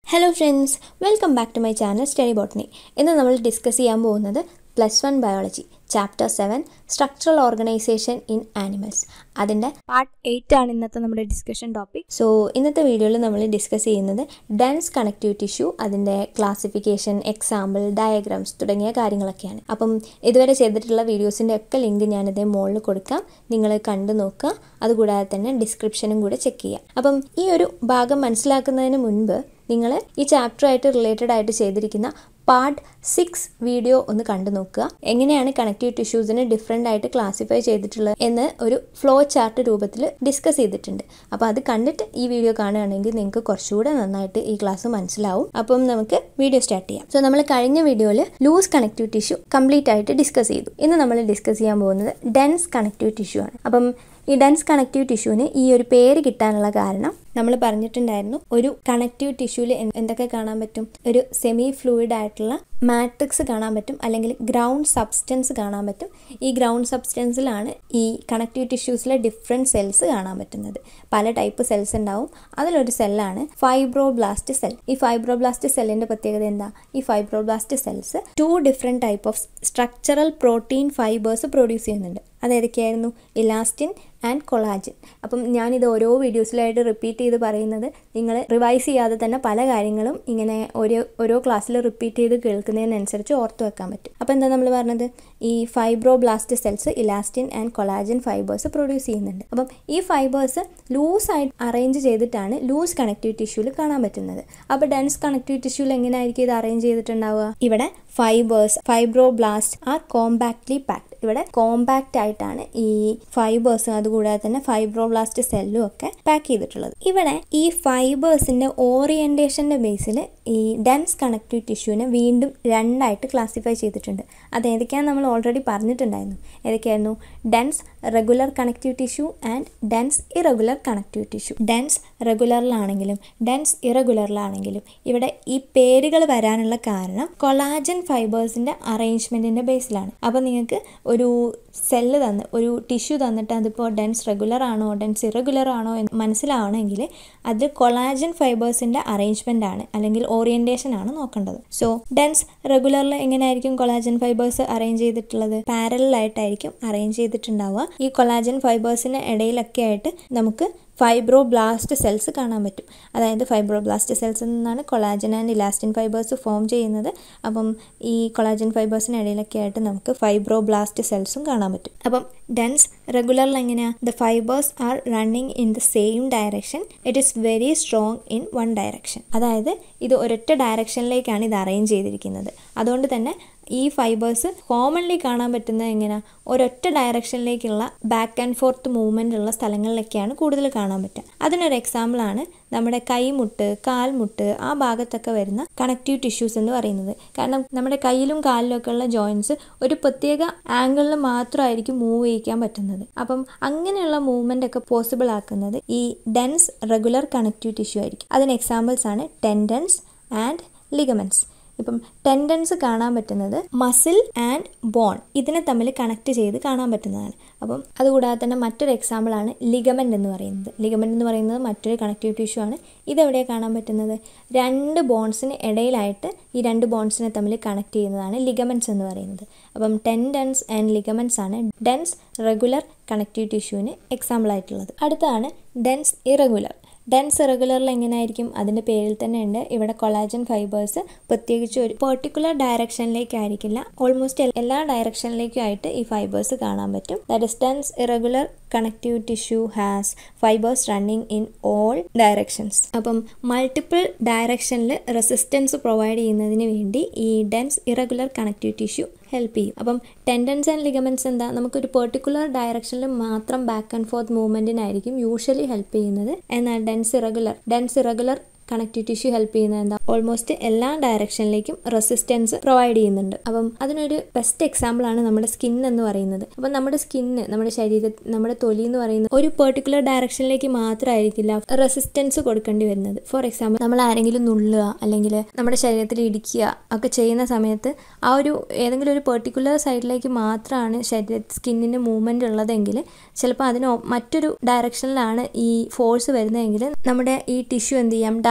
hello friends welcome back to my channel study botany ഇന്ന് നമ്മൾ discuss ചെയ്യാൻ പോകുന്നത് plus one biology chapter seven structural organisation in animals അതിൻ്റെ part eight ആണ് ഇന്നത്തെ നമ്മുടെ ഡിസ്കഷൻ ടോപ്പിക് സോ ഇന്നത്തെ വീഡിയോയിൽ നമ്മൾ ഡിസ്കസ് ചെയ്യുന്നത് ഡെൻസ് കണക്റ്റീവ് ടിഷ്യൂ അതിൻ്റെ ക്ലാസിഫിക്കേഷൻ എക്സാമ്പിൾ ഡയഗ്രാംസ് തുടങ്ങിയ കാര്യങ്ങളൊക്കെയാണ് അപ്പം ഇതുവരെ ചെയ്തിട്ടുള്ള വീഡിയോസിൻ്റെ ഒക്കെ ലിങ്ക് ഞാനിതേ മുകളിൽ കൊടുക്കാം നിങ്ങൾ കണ്ടു നോക്കുക അതുകൂടാതെ തന്നെ ഡിസ്ക്രിപ്ഷനും കൂടെ ചെക്ക് ചെയ്യുക അപ്പം ഈ ഒരു ഭാഗം മനസ്സിലാക്കുന്നതിന് മുൻപ് നിങ്ങൾ ഈ ചാപ്റ്ററായിട്ട് റിലേറ്റഡ് ആയിട്ട് ചെയ്തിരിക്കുന്ന പാർട്ട് സിക്സ് വീഡിയോ ഒന്ന് കണ്ടു നോക്കുക എങ്ങനെയാണ് കണക്റ്റീവ് ടിഷ്യൂസിനെ ഡിഫറെൻ്റ് ആയിട്ട് ക്ലാസിഫൈ ചെയ്തിട്ടുള്ളത് എന്ന് ഒരു ഫ്ലോ ചാർട്ട് രൂപത്തിൽ ഡിസ്കസ് ചെയ്തിട്ടുണ്ട് അപ്പോൾ അത് കണ്ടിട്ട് ഈ വീഡിയോ കാണുകയാണെങ്കിൽ നിങ്ങൾക്ക് കുറച്ചുകൂടെ നന്നായിട്ട് ഈ ക്ലാസ് മനസ്സിലാവും അപ്പം നമുക്ക് വീഡിയോ സ്റ്റാർട്ട് ചെയ്യാം സോ നമ്മൾ കഴിഞ്ഞ വീഡിയോയിൽ ലൂസ് കണക്റ്റീവ് ടിഷ്യൂ കംപ്ലീറ്റ് ആയിട്ട് ഡിസ്കസ് ചെയ്തു ഇന്ന് നമ്മൾ ഡിസ്കസ് ചെയ്യാൻ പോകുന്നത് ഡെൻസ് കണക്റ്റീവ് ടിഷ്യൂ ആണ് അപ്പം ഈ ഡെൻസ് കണക്റ്റീവ് ടിഷ്യൂവിന് ഈ ഒരു പേര് കിട്ടാനുള്ള കാരണം നമ്മൾ പറഞ്ഞിട്ടുണ്ടായിരുന്നു ഒരു കണക്റ്റീവ് ടിഷ്യൂവിൽ എന്തൊക്കെ കാണാൻ പറ്റും ഒരു സെമി ഫ്ലൂയിഡ് ആയിട്ടുള്ള മാട്രിക്സ് കാണാൻ പറ്റും അല്ലെങ്കിൽ ഗ്രൗണ്ട് സബ്സ്റ്റൻസ് കാണാൻ പറ്റും ഈ ഗ്രൗണ്ട് സബ്സ്റ്റൻസിലാണ് ഈ കണക്റ്റീവ് ടിഷ്യൂസിലെ ഡിഫറെൻറ്റ് സെൽസ് കാണാൻ പറ്റുന്നത് പല ടൈപ്പ് സെൽസ് ഉണ്ടാവും അതിലൊരു സെല്ലാണ് ഫൈബ്രോബ്ലാസ്റ്റ് സെൽ ഈ ഫൈബ്രോബ്ലാസ്റ്റ് സെല്ലിൻ്റെ പ്രത്യേകത എന്താ ഈ fibroblast cells to different type of structural protein fibres produce ചെയ്യുന്നുണ്ട് അതേതൊക്കെയായിരുന്നു ഇലാസ്റ്റിൻ ആൻഡ് കൊളാജിൻ അപ്പം ഞാനിത് ഓരോ വീഡിയോസിലായിട്ട് റിപ്പീറ്റ് ചെയ്ത് പറയുന്നത് നിങ്ങൾ റിവൈസ് ചെയ്യാതെ തന്നെ പല കാര്യങ്ങളും ഇങ്ങനെ ഓരോ ഓരോ ക്ലാസ്സിൽ റിപ്പീറ്റ് ചെയ്ത് കേൾക്കുന്നതിനനുസരിച്ച് ഓർത്ത് വെക്കാൻ പറ്റും അപ്പോൾ എന്താ നമ്മൾ പറഞ്ഞത് ഈ fibroblast cells elastin and collagen fibres produce ചെയ്യുന്നുണ്ട് അപ്പം ഈ ഫൈബേഴ്സ് ലൂസായിട്ട് അറേഞ്ച് ചെയ്തിട്ടാണ് ലൂസ് കണക്റ്റീവ് ടിഷ്യൂവിൽ കാണാൻ പറ്റുന്നത് അപ്പോൾ ഡെൻസ് കണക്റ്റീവ് ടിഷ്യൂവിൽ എങ്ങനെയായിരിക്കും ഇത് അറേഞ്ച് ചെയ്തിട്ടുണ്ടാവുക ഇവിടെ fibres fibroblast are compactly packed ഇവിടെ കോമ്പാക്റ്റ് ആയിട്ടാണ് ഈ ഫൈബേഴ്സും അതുകൂടാതെ തന്നെ ഫൈബ്രോബ്ലാസ്റ്റ് സെല്ലും ഒക്കെ പാക്ക് ചെയ്തിട്ടുള്ളത് ഇവിടെ ഈ ഫൈബേഴ്സിന്റെ ഓറിയന്റേഷന്റെ ബേസിൽ ഈ ഡെൻസ് കണക്റ്റീവ് ടിഷ്യൂവിനെ വീണ്ടും രണ്ടായിട്ട് ക്ലാസിഫൈ ചെയ്തിട്ടുണ്ട് അത് ഏതൊക്കെയാണെന്ന് നമ്മൾ ഓൾറെഡി പറഞ്ഞിട്ടുണ്ടായിരുന്നു ഏതൊക്കെയായിരുന്നു dense regular connective tissue and dense irregular connective tissue dense റെഗുലറിലാണെങ്കിലും ഡെൻസ് ഇറഗുലറിലാണെങ്കിലും ഇവിടെ ഈ പേരുകൾ വരാനുള്ള കാരണം കൊളാജൻ ഫൈബേഴ്സിന്റെ അറേഞ്ച്മെന്റിന്റെ ബേസിലാണ് അപ്പോൾ നിങ്ങൾക്ക് ഒരു സെല്ല് തന്ന് ഒരു ടിഷ്യൂ തന്നിട്ട് അതിപ്പോൾ ഡെൻസ് റെഗുലർ ആണോ ഡെൻസ് ഇറഗുലർ ആണോ എന്ന് മനസ്സിലാവണമെങ്കിൽ അത് കൊളാജൻ ഫൈബേഴ്സിൻ്റെ അറേഞ്ച്മെൻ്റ് ആണ് അല്ലെങ്കിൽ ഓറിയൻറ്റേഷൻ ആണ് നോക്കേണ്ടത് സോ ഡെൻസ് റെഗുലറിൽ എങ്ങനെയായിരിക്കും കൊളാജൻ ഫൈബേഴ്സ് അറേഞ്ച് ചെയ്തിട്ടുള്ളത് പാരലായിട്ടായിരിക്കും അറേഞ്ച് ചെയ്തിട്ടുണ്ടാവുക ഈ കൊളാജൻ ഫൈബേഴ്സിന് ഇടയിലൊക്കെ ആയിട്ട് നമുക്ക് ഫൈബ്രോബ്ലാസ്റ്റ് സെൽസ് കാണാൻ പറ്റും അതായത് ഫൈബ്രോബ്ലാസ്റ്റ് സെൽസിൽ നിന്നാണ് collagen and elastin fibres form ചെയ്യുന്നത് അപ്പം ഈ കൊളാജൻ ഫൈബേഴ്സിന് ഇടയിലൊക്കെ ആയിട്ട് നമുക്ക് ഫൈബ്രോബ്ലാസ്റ്റ് സെൽസും കാണാൻ പറ്റും അപ്പം ഡെൻസ് റെഗുലറിൽ എങ്ങനെയാണ് the fibres are running in the same direction it is very strong in one direction അതായത് ഇത് ഒരൊറ്റ ഡയറക്ഷനിലേക്കാണ് ഇത് അറേഞ്ച് ചെയ്തിരിക്കുന്നത് അതുകൊണ്ട് തന്നെ ഈ ഫൈബേഴ്സ് കോമൺലി കാണാൻ പറ്റുന്നത് എങ്ങനെയാണ് ഒരൊറ്റ ഡയറക്ഷനിലേക്കുള്ള ബാക്ക് ആൻഡ് ഫോർത്ത് മൂവ്മെൻ്റ് ഉള്ള സ്ഥലങ്ങളിലൊക്കെയാണ് കൂടുതൽ കാണാൻ പറ്റുക അതിനൊരു എക്സാമ്പിളാണ് നമ്മുടെ കൈമുട്ട് കാൽമുട്ട് ആ ഭാഗത്തൊക്കെ വരുന്ന കണക്റ്റീവ് ടിഷ്യൂസ് എന്ന് പറയുന്നത് കാരണം നമ്മുടെ കയ്യിലും കാലിലും ഒക്കെ ഉള്ള ജോയിൻസ് ഒരു പ്രത്യേക ആംഗിളിൽ മാത്രമായിരിക്കും മൂവ് ചെയ്യിക്കാൻ പറ്റുന്നത് അപ്പം അങ്ങനെയുള്ള മൂവ്മെൻ്റ് ഒക്കെ പോസിബിൾ ആക്കുന്നത് ഈ ഡെൻസ് റെഗുലർ കണക്റ്റീവ് ടിഷ്യൂ ആയിരിക്കും അതിന് എക്സാമ്പിൾസ് ആണ് ടെൻഡൻസ് ആൻഡ് ലിഗമെൻറ്റ്സ് ഇപ്പം ടെൻഡൻസ് കാണാൻ പറ്റുന്നത് മസിൽ ആൻഡ് ബോൺ ഇതിനെ തമ്മിൽ കണക്ട് ചെയ്ത് കാണാൻ പറ്റുന്നതാണ് അപ്പം അതുകൂടാതെ തന്നെ മറ്റൊരു എക്സാമ്പിളാണ് ലിഗമെൻ്റ് എന്ന് പറയുന്നത് ലിഗമെൻ്റ് എന്ന് പറയുന്നത് മറ്റൊരു കണക്റ്റീവ് ടിഷ്യൂ ആണ് ഇതെവിടെയാണ് കാണാൻ പറ്റുന്നത് രണ്ട് ബോൺസിന് ഇടയിലായിട്ട് ഈ രണ്ട് ബോൺസിനെ തമ്മിൽ കണക്ട് ചെയ്യുന്നതാണ് ലിഗമെൻറ്റ്സ് എന്ന് പറയുന്നത് അപ്പം ടെൻഡൻസ് ആൻഡ് ലിഗമെൻറ്റ്സ് ആണ് ഡെൻസ് റെഗുലർ കണക്റ്റീവ് ടിഷ്യൂവിന് എക്സാമ്പിൾ ആയിട്ടുള്ളത് അടുത്താണ് ഡെൻസ് ഇറഗുലർ ഡെൻസ് ഇറഗുലറിൽ എങ്ങനെയായിരിക്കും അതിൻ്റെ പേരിൽ തന്നെ ഉണ്ട് ഇവിടെ കൊളാജൻ ഫൈബേഴ്സ് പ്രത്യേകിച്ച് ഒരു പെർട്ടിക്കുലർ ഡയറക്ഷനിലേക്കായിരിക്കില്ല ഓൾമോസ്റ്റ് എല്ലാ ഡയറക്ഷനിലേക്കും ആയിട്ട് ഈ ഫൈബേഴ്സ് കാണാൻ പറ്റും that is dense irregular connective tissue has fibres running in all directions അപ്പം മൾട്ടിപ്പിൾ ഡയറക്ഷനിൽ റെസിസ്റ്റൻസ് പ്രൊവൈഡ് ചെയ്യുന്നതിന് വേണ്ടി ഈ dense irregular connective tissue help ചെയ്യും അപ്പം ടെൻഡൻസ് ആൻഡ് ലിഗമെൻറ്റ്സ് എന്താ നമുക്കൊരു പെർട്ടിക്കുലർ ഡയറക്ഷനിൽ മാത്രം ബാക്ക് ആൻഡ് ഫോർത്ത് മൂവ്മെൻറ്റിനായിരിക്കും യൂഷ്വലി ഹെൽപ്പ് ചെയ്യുന്നത് എന്നാൽ dense irregular dense irregular connective tissue help ചെയ്യുന്നത് എന്താ ഓൾമോസ്റ്റ് എല്ലാ ഡയറക്ഷനിലേക്കും റെസിസ്റ്റൻസ് പ്രൊവൈഡ് ചെയ്യുന്നുണ്ട് അപ്പം അതിനൊരു ബെസ്റ്റ് എക്സാമ്പിൾ ആണ് നമ്മുടെ സ്കിൻ എന്ന് പറയുന്നത് അപ്പം നമ്മുടെ സ്കിന്ന് നമ്മുടെ ശരീര നമ്മുടെ തൊലി എന്ന് പറയുന്നത് ഒരു പെർട്ടിക്കുലർ ഡയറക്ഷനിലേക്ക് മാത്രമായിരിക്കില്ല റെസിസ്റ്റൻസ് കൊടുക്കേണ്ടി വരുന്നത് ഫോർ എക്സാമ്പിൾ നമ്മൾ ആരെങ്കിലും നുള്ളുക അല്ലെങ്കിൽ നമ്മുടെ ശരീരത്തിൽ ഇടിക്കുക ഒക്കെ ചെയ്യുന്ന സമയത്ത് ആ ഒരു ഏതെങ്കിലും ഒരു പെർട്ടിക്കുലർ സൈഡിലേക്ക് മാത്രമാണ് ശരീര സ്കിന്നിന് മൂവ്മെന്റ് ഉള്ളതെങ്കിൽ ചിലപ്പോൾ അതിന് മറ്റൊരു ഡയറക്ഷനിലാണ് ഈ ഫോഴ്സ് വരുന്നതെങ്കിൽ നമ്മുടെ ഈ ടിഷ്യൂ എന്ത് ചെയ്യാം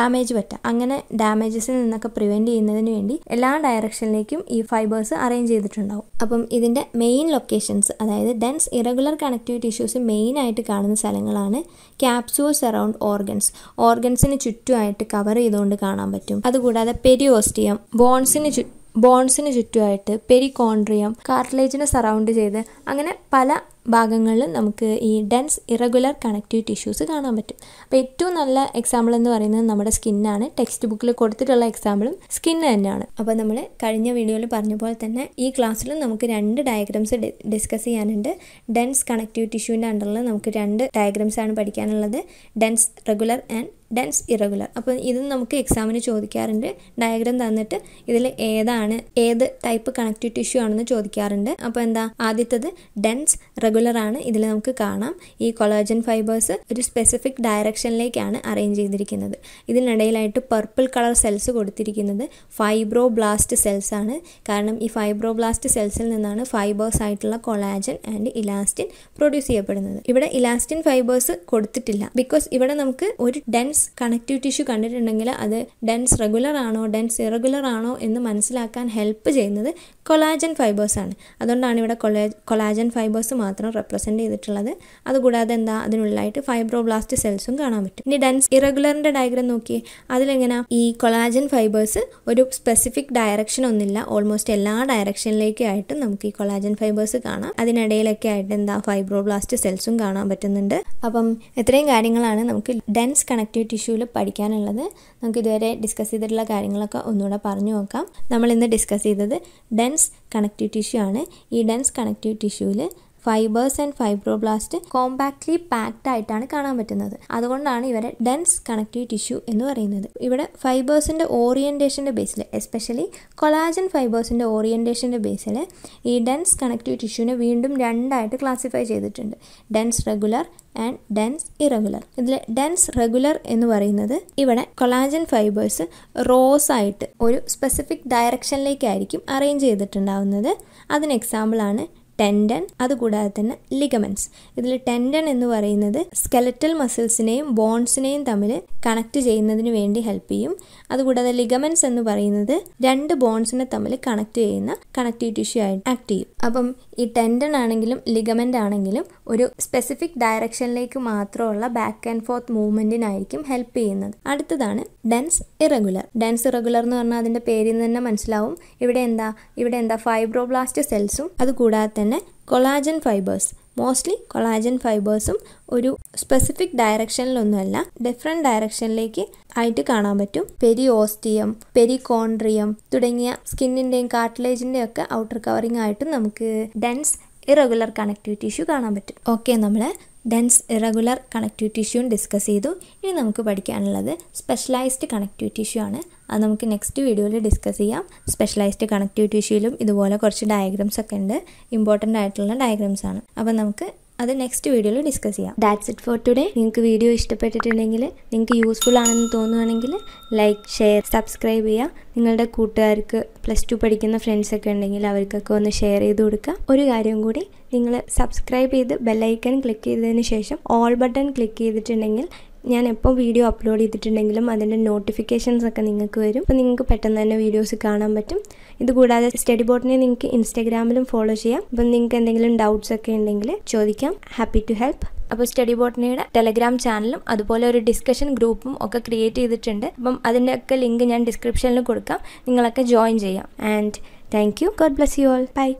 ഡാമേജ് പറ്റാം അങ്ങനെ ഡാമേജസിൽ നിന്നൊക്കെ പ്രിവെൻറ്റ് ചെയ്യുന്നതിന് വേണ്ടി എല്ലാ ഡയറക്ഷനിലേക്കും ഈ ഫൈബേഴ്സ് അറേഞ്ച് ചെയ്തിട്ടുണ്ടാവും അപ്പം ഇതിൻ്റെ മെയിൻ ലൊക്കേഷൻസ് അതായത് dense irregular connective tissues main ആയിട്ട് കാണുന്ന സ്ഥലങ്ങളാണ് ക്യാപ്സൂൾസ് അറൗണ്ട് ഓർഗൻസ് ഓർഗൻസിന് ചുറ്റുമായിട്ട് കവർ ചെയ്തുകൊണ്ട് കാണാൻ പറ്റും അതുകൂടാതെ പെരിയോസ്റ്റിയം ബോൺസിന് ചു ബോൺസിന് ചുറ്റുമായിട്ട് പെരികോൺട്രിയം കാർട്ടിലേജിനെ സറൗണ്ട് ചെയ്ത് അങ്ങനെ പല ഭാഗങ്ങളിലും നമുക്ക് ഈ ഡെൻസ് ഇറഗുലർ കണക്റ്റീവ് ടിഷ്യൂസ് കാണാൻ പറ്റും അപ്പോൾ ഏറ്റവും നല്ല എക്സാമ്പിൾ എന്ന് പറയുന്നത് നമ്മുടെ സ്കിന്നാണ് ടെക്സ്റ്റ് ബുക്കിൽ കൊടുത്തിട്ടുള്ള എക്സാമ്പിളും സ്കിന്ന് തന്നെയാണ് അപ്പോൾ നമ്മൾ കഴിഞ്ഞ വീഡിയോയിൽ പറഞ്ഞ പോലെ തന്നെ ഈ ക്ലാസ്സിലും നമുക്ക് രണ്ട് ഡയഗ്രാംസ് ഡിസ്കസ് ചെയ്യാനുണ്ട് ഡെൻസ് കണക്റ്റീവ് ടിഷ്യൂവിൻ്റെ അണ്ടറിൽ നമുക്ക് രണ്ട് ഡയഗ്രാംസ് ആണ് പഠിക്കാനുള്ളത് dense regular and dense irregular അപ്പോൾ ഇത് നമുക്ക് എക്സാമിന് ചോദിക്കാറുണ്ട് ഡയഗ്രാം തന്നിട്ട് ഇതിൽ ഏതാണ് ഏത് ടൈപ്പ് കണക്റ്റീവ് ടിഷ്യൂ ആണെന്ന് ചോദിക്കാറുണ്ട് അപ്പോൾ എന്താ ആദ്യത്തത് ഡെൻസ് റെഗുലർ ആണ് ഇതിൽ നമുക്ക് കാണാം ഈ കൊളാജൻ ഫൈബേഴ്സ് ഒരു സ്പെസിഫിക് ഡയറക്ഷനിലേക്കാണ് അറേഞ്ച് ചെയ്തിരിക്കുന്നത് ഇതിനിടയിലായിട്ട് പർപ്പിൾ കളർ സെൽസ് കൊടുത്തിരിക്കുന്നത് ഫൈബ്രോ ബ്ലാസ്റ്റ് സെൽസ് ആണ് കാരണം ഈ ഫൈബ്രോ ബ്ലാസ്റ്റ് സെൽസിൽ നിന്നാണ് ഫൈബേഴ്സ് ആയിട്ടുള്ള കൊളാജൻ ആൻഡ് ഇലാസ്റ്റിൻ പ്രൊഡ്യൂസ് ചെയ്യപ്പെടുന്നത് ഇവിടെ ഇലാസ്റ്റിൻ ഫൈബേഴ്സ് കൊടുത്തിട്ടില്ല ബിക്കോസ് ഇവിടെ നമുക്ക് ഒരു ഡെൻസ് കണക്റ്റീവ് ടിഷ്യൂ കണ്ടിട്ടുണ്ടെങ്കിൽ അത് ഡെൻസ് റെഗുലർ ആണോ ഡെൻസ് ഇറഗുലർ ആണോ എന്ന് മനസ്സിലാക്കാൻ ഹെൽപ്പ് ചെയ്യുന്നത് കൊളാജൻ ഫൈബേഴ്സ് ആണ് അതുകൊണ്ടാണ് ഇവിടെ കൊളാ കൊളാജൻ ഫൈബേഴ്സ് മാത്രം റെപ്രസെൻറ്റ് ചെയ്തിട്ടുള്ളത് അതുകൂടാതെ എന്താ അതിനുള്ളിലായിട്ട് ഫൈബ്രോബ്ലാസ്റ്റ് സെൽസും കാണാൻ പറ്റും ഇനി ഡെൻസ് ഇറഗുലറിൻ്റെ ഡയഗ്രാം നോക്കിയേ അതിലെങ്ങനെ ഈ കൊളാജൻ ഫൈബേഴ്സ് ഒരു സ്പെസിഫിക് ഡയറക്ഷൻ ഒന്നില്ല ഓൾമോസ്റ്റ് എല്ലാ ഡയറക്ഷനിലേക്കും ആയിട്ട് നമുക്ക് ഈ കൊളാജൻ ഫൈബേഴ്സ് കാണാം അതിനിടയിലൊക്കെ ആയിട്ട് എന്താ ഫൈബ്രോബ്ലാസ്റ്റ് സെൽസും കാണാൻ പറ്റുന്നുണ്ട് അപ്പം ഇത്രയും കാര്യങ്ങളാണ് നമുക്ക് ഡെൻസ് കണക്റ്റീവ് ടിഷ്യൂവിൽ പഠിക്കാനുള്ളത് നമുക്ക് ഇതുവരെ ഡിസ്കസ് ചെയ്തിട്ടുള്ള കാര്യങ്ങളൊക്കെ ഒന്നുകൂടെ പറഞ്ഞു നോക്കാം നമ്മൾ ഇന്ന് ഡിസ്കസ് ചെയ്തത് ഡെൻസ് കണക്റ്റീവ് ടിഷ്യൂ ആണ് ഈ ഡെൻസ് കണക്റ്റീവ് ടിഷ്യൂവിൽ fibres and fibroblast compactly packed ആയിട്ടാണ് കാണാൻ പറ്റുന്നത് അതുകൊണ്ടാണ് ഇവരെ ഡെൻസ് കണക്റ്റീവ് ടിഷ്യൂ എന്ന് പറയുന്നത് ഇവിടെ ഫൈബേഴ്സിൻ്റെ ഓറിയൻറ്റേഷൻ്റെ ബേസിൽ എസ്പെഷ്യലി കൊളാജൻ ഫൈബേഴ്സിൻ്റെ ഓറിയൻറ്റേഷൻ്റെ ബേസിൽ ഈ ഡെൻസ് കണക്റ്റീവ് ടിഷ്യൂവിനെ വീണ്ടും രണ്ടായിട്ട് ക്ലാസിഫൈ ചെയ്തിട്ടുണ്ട് dense regular and dense irregular ഇതിൽ ഡെൻസ് റെഗുലർ എന്ന് പറയുന്നത് ഇവിടെ കൊളാജൻ ഫൈബേഴ്സ് റോസ് ആയിട്ട് ഒരു സ്പെസിഫിക് ഡയറക്ഷനിലേക്കായിരിക്കും അറേഞ്ച് ചെയ്തിട്ടുണ്ടാവുന്നത് അതിന് എക്സാമ്പിളാണ് ടെൻഡൻ അതുകൂടാതെ തന്നെ ലിഗമെൻറ്റ്സ് ഇതിൽ ടെൻഡൻ എന്ന് പറയുന്നത് സ്കെലറ്റൽ മസിൽസിനെയും ബോൺസിനെയും തമ്മിൽ കണക്ട് ചെയ്യുന്നതിന് വേണ്ടി ഹെൽപ്പ് ചെയ്യും അതുകൂടാതെ ലിഗമെൻറ്റ്സ് എന്ന് പറയുന്നത് രണ്ട് ബോൺസിനെ തമ്മിൽ കണക്ട് ചെയ്യുന്ന കണക്റ്റീവ് ടിഷ്യൂ ആയിട്ട് ആക്ട് ചെയ്യും അപ്പം ഈ ടെൻഡൻ ആണെങ്കിലും ലിഗമെൻ്റ് ആണെങ്കിലും ഒരു സ്പെസിഫിക് ഡയറക്ഷനിലേക്ക് മാത്രമുള്ള ബാക്ക് ആൻഡ് ഫോർത്ത് മൂവ്മെൻറ്റിനായിരിക്കും ഹെൽപ്പ് ചെയ്യുന്നത് അടുത്തതാണ് ഡെൻസ് ഇറഗുലർ ഡെൻസ് ഇറഗുലർ എന്ന് പറഞ്ഞാൽ അതിൻ്റെ പേരിൽ നിന്ന് തന്നെ മനസ്സിലാവും ഇവിടെ എന്താ ഇവിടെ എന്താ ഫൈബ്രോബ്ലാസ്റ്റ് സെൽസും അതുകൂടാതെ തന്നെ കൊളാജൻ ഫൈബേഴ്സ് മോസ്റ്റ്ലി കൊളാജൻ ഫൈബേഴ്സും ഒരു സ്പെസിഫിക് ഡയറക്ഷനിലൊന്നുമല്ല ഡിഫറെൻറ്റ് ഡയറക്ഷനിലേക്ക് ആയിട്ട് കാണാൻ പറ്റും പെരിയോസ്റ്റിയം പെരികോൺട്രിയം തുടങ്ങിയ സ്കിന്നിൻ്റെയും കാർട്ടിലേജിൻ്റെയും ഒക്കെ ഔട്ടർ കവറിംഗ് ആയിട്ടും നമുക്ക് ഡെൻസ് ഇറഗുലർ കണക്റ്റീവ് ടിഷ്യൂ കാണാൻ പറ്റും ഓക്കെ നമ്മൾ ഡെൻസ് ഇറഗുലർ കണക്റ്റീവ് ടിഷ്യൂവും ഡിസ്കസ് ചെയ്തു ഇനി നമുക്ക് പഠിക്കാനുള്ളത് സ്പെഷ്യലൈസ്ഡ് കണക്റ്റീവ് ടിഷ്യൂ ആണ് അത് നമുക്ക് നെക്സ്റ്റ് വീഡിയോയിൽ ഡിസ്കസ് ചെയ്യാം സ്പെഷ്യലൈസ്ഡ് കണക്റ്റീവ് ടിഷ്യൂയിലും ഇതുപോലെ കുറച്ച് ഡയഗ്രാംസ് ഒക്കെ ഉണ്ട് ഇമ്പോർട്ടൻ്റ് ആയിട്ടുള്ള ഡയഗ്രാംസ് ആണ് അപ്പോൾ നമുക്ക് അത് നെക്സ്റ്റ് വീഡിയോയിൽ ഡിസ്കസ് ചെയ്യാം ദാറ്റ്സ് ഇറ്റ് ഫോർ ടുഡേ നിങ്ങൾക്ക് വീഡിയോ ഇഷ്ടപ്പെട്ടിട്ടുണ്ടെങ്കിൽ നിങ്ങൾക്ക് യൂസ്ഫുൾ ആണെന്ന് തോന്നുകയാണെങ്കിൽ ലൈക്ക് ഷെയർ സബ്സ്ക്രൈബ് ചെയ്യുക നിങ്ങളുടെ കൂട്ടുകാർക്ക് പ്ലസ് ടു പഠിക്കുന്ന ഫ്രണ്ട്സൊക്കെ ഉണ്ടെങ്കിൽ അവർക്കൊക്കെ ഒന്ന് ഷെയർ ചെയ്ത് കൊടുക്കുക ഒരു കാര്യം കൂടി നിങ്ങൾ സബ്സ്ക്രൈബ് ചെയ്ത് ബെല്ലൈക്കൺ ക്ലിക്ക് ചെയ്തതിന് ശേഷം ഓൾ ബട്ടൺ ക്ലിക്ക് ചെയ്തിട്ടുണ്ടെങ്കിൽ ഞാൻ എപ്പോൾ വീഡിയോ അപ്ലോഡ് ചെയ്തിട്ടുണ്ടെങ്കിലും അതിൻ്റെ നോട്ടിഫിക്കേഷൻസ് ഒക്കെ നിങ്ങൾക്ക് വരും അപ്പോൾ നിങ്ങൾക്ക് പെട്ടെന്ന് തന്നെ വീഡിയോസ് കാണാൻ പറ്റും ഇതുകൂടാതെ സ്റ്റഡി ബോട്ടിനെ നിങ്ങൾക്ക് ഇൻസ്റ്റാഗ്രാമിലും ഫോളോ ചെയ്യാം അപ്പം നിങ്ങൾക്ക് എന്തെങ്കിലും ഡൗട്ട്സ് ഒക്കെ ഉണ്ടെങ്കിൽ ചോദിക്കാം ഹാപ്പി ടു ഹെൽപ്പ് അപ്പോൾ സ്റ്റഡി ബോട്ടണിയുടെ ടെലഗ്രാം ചാനലും അതുപോലെ ഒരു ഡിസ്കഷൻ ഗ്രൂപ്പും ഒക്കെ ക്രിയേറ്റ് ചെയ്തിട്ടുണ്ട് അപ്പം അതിൻ്റെയൊക്കെ ലിങ്ക് ഞാൻ ഡിസ്ക്രിപ്ഷനിൽ കൊടുക്കാം നിങ്ങളൊക്കെ ജോയിൻ ചെയ്യാം and thank you God bless you all by